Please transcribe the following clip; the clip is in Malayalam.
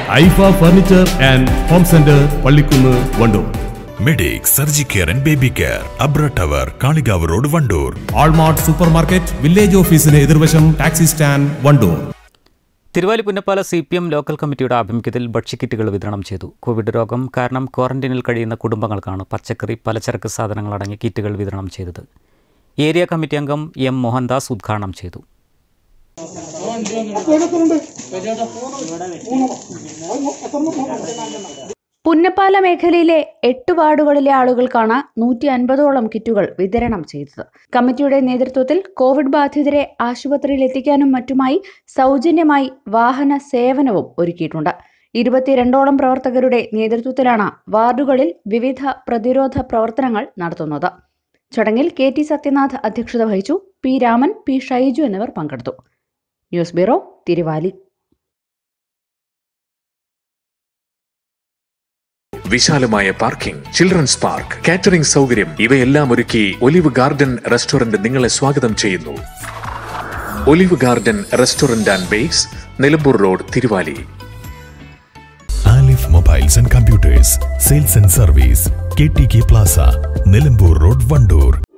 ഐഫ furniture and home centre Pallikkunnu Wandoor medic surgi care and baby care Abra tower Kalikavu road Wandoor Almart super market village ഓഫീസിന് എതിർവശം taxi stand Wandoor Thiruvali Punnappala C P M local കമ്മിറ്റിയുടെ ആഭിമുഖ്യത്തിൽ ഭക്ഷ്യക്കിറ്റുകൾ വിതരണം ചെയ്തു കോവിഡ് രോഗം കാരണം ക്വാറന്റൈനിൽ കഴിയുന്ന കുടുംബങ്ങൾക്കാണ് പച്ചക്കറി പലചരക്ക് സാധനങ്ങൾ അടങ്ങിയ കിറ്റുകൾ വിതരണം ചെയ്തത് ഏരിയ കമ്മിറ്റി അംഗം എം മോഹൻദാസ് ഉദ്ഘാടനം ചെയ്തു പുന്നപ്പാല മേഖലയിലെ എട്ട് വാർഡുകളിലെ ആളുകൾക്കാണ് നൂറ്റി അൻപതോളം കിറ്റുകൾ വിതരണം ചെയ്തത് കമ്മിറ്റിയുടെ നേതൃത്വത്തിൽ കോവിഡ് ബാധിതരെ ആശുപത്രിയിൽ എത്തിക്കാനും മറ്റുമായി സൗജന്യമായി വാഹന സേവനവും ഒരുക്കിയിട്ടുണ്ട് ഇരുപത്തിരണ്ടോളം പ്രവർത്തകരുടെ നേതൃത്വത്തിലാണ് വാർഡുകളിൽ വിവിധ പ്രതിരോധ പ്രവർത്തനങ്ങൾ നടത്തുന്നത് ചടങ്ങിൽ കെ ടി സത്യനാഥ് അധ്യക്ഷത വഹിച്ചു പി രാമൻ പി ഷൈജു എന്നിവർ പങ്കെടുത്തു ന്യൂസ് ബ്യൂറോ തിരുവാലി വിശാലമായ പാർക്കിംഗ് ചിൽഡ്രൻസ് പാർക്ക് കാറ്ററിംഗ് സൗകര്യം ഇവയെല്ലാം ഒരുക്കി ഒലിവ് ഗാർഡൻ റെസ്റ്റോറന്റ് നിങ്ങളെ സ്വാഗതം ചെയ്യുന്നു olive garden restaurant and bakes Nilambur road Thiruvali Alif mobiles and computers sales and service K T K plaza Nilambur road Wandoor